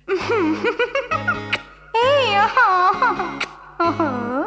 ஏய் ஆஹா ஆஹா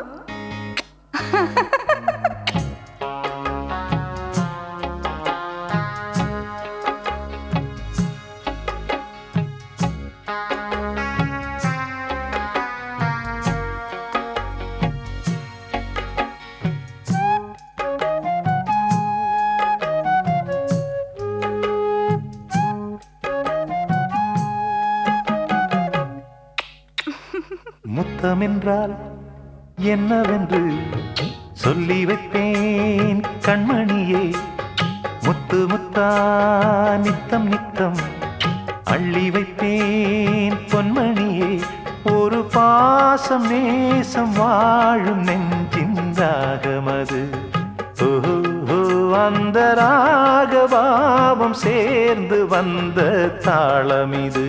முத்தமென்றால் என்னவென்று சொல்லி வைப்பேன் கண்மணியே முத்து முத்தா நித்தம் நித்தம் அள்ளி வைப்பேன் பொன்மணியே ஒரு பாசம் நேசம் வாழும் நெஞ்சின் ராகமது ஓஹோ அந்த ராகபாவம் சேர்ந்து வந்த தாளமிது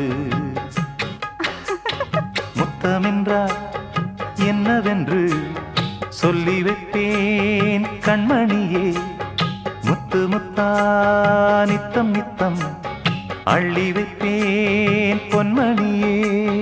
முத்தமென்றால் என்னவென்று சொல்லி வைப்பேன் கண்மணியே முத்து முத்தா நித்தம் நித்தம் அள்ளி வைப்பேன் பொன்மணியே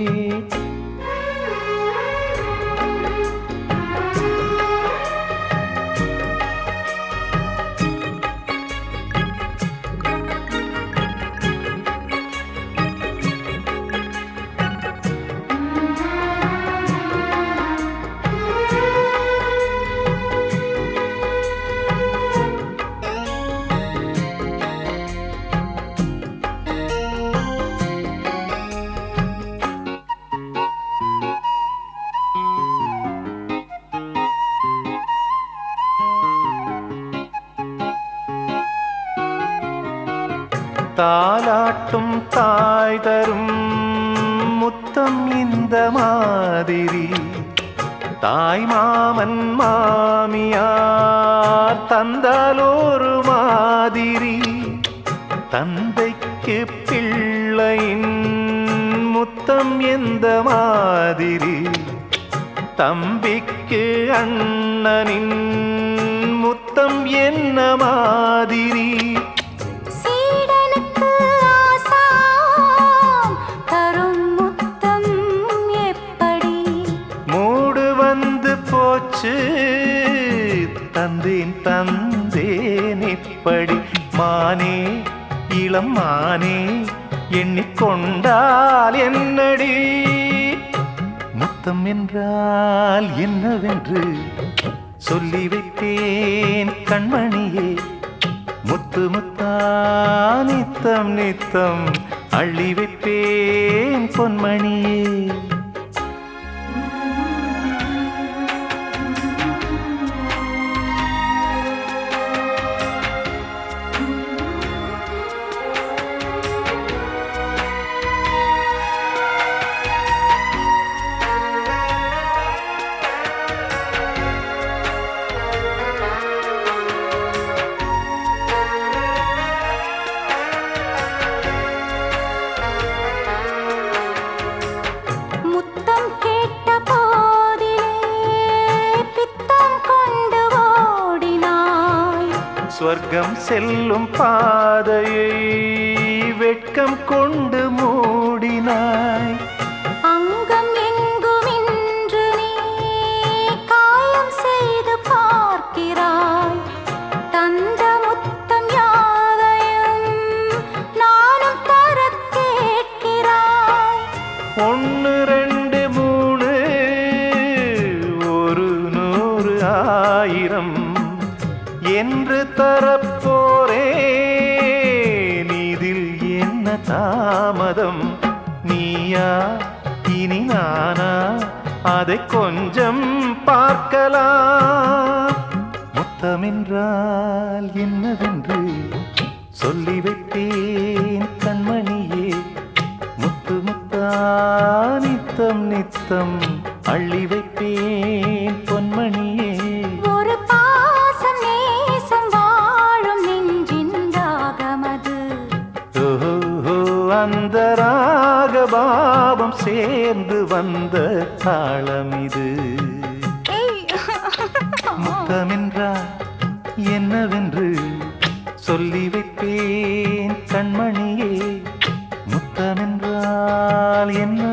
தாலாட்டும் தாய் தரும் முத்தம் இந்த மாதிரி தாய் மாமன் மாமியார் தந்தால் ஒரு மாதிரி தந்தைக்கு பிள்ளையின் முத்தம் எந்த மாதிரி தம்பிக்கு அண்ணனின் முத்தம் என்ன மாதிரி சீடனுக்கு ஆசாம் தரும் முத்தம் எப்படி மூடு வந்து போச்சு தந்தேன் தந்தேன் இப்படி மானே இளம் மானே எண்ணிக்கொண்டால் என்னடி முத்தம் என்றால் என்னவென்று சொல்லி வைத்தேன் கண்மணியே முத்து முத்தா நித்தம் நித்தம் அள்ளி வைப்பேன் பொன்மணியே முத்தம் கேட்ட போதிலே பித்தம் கொண்டு ஓடினாய் ஸ்வர்க்கம் செல்லும் பாதையை வெட்கம் கொண்டு மூடினாய் அங்கம் எங்கும் இன்று நீ காயம் செய்து பார்க்கிறாய் தந்த முத்தம் யாவையும் நானும் தர கேட்கிறாய் ஒன்று ரெண்டு மூணு ஒரு நூறு ஆயிரம் என்று தரப்போரே இதில் என்ன தாமதம் நீயா இனி நானா அதை கொஞ்சம் பார்க்கலாம் முத்தமென்றால் என்னவென்று சொல்லி வைத்தேன் கண்மணியே முத்து முத்தா நித்தம் நித்தம் அள்ளி வைப்பேன் பொன்மணியே ஒரு பாசம் நேசம் வாழும் நெஞ்சின் ராகமது ஓஹோ அந்த ராகபாவம் சேர்ந்து வந்த தாளம் இது முத்தமென்றால் என்னவென்று சொல்லி வைப்பேன் கண்மணியே முத்தமென்றால் சொன்னால் என்ன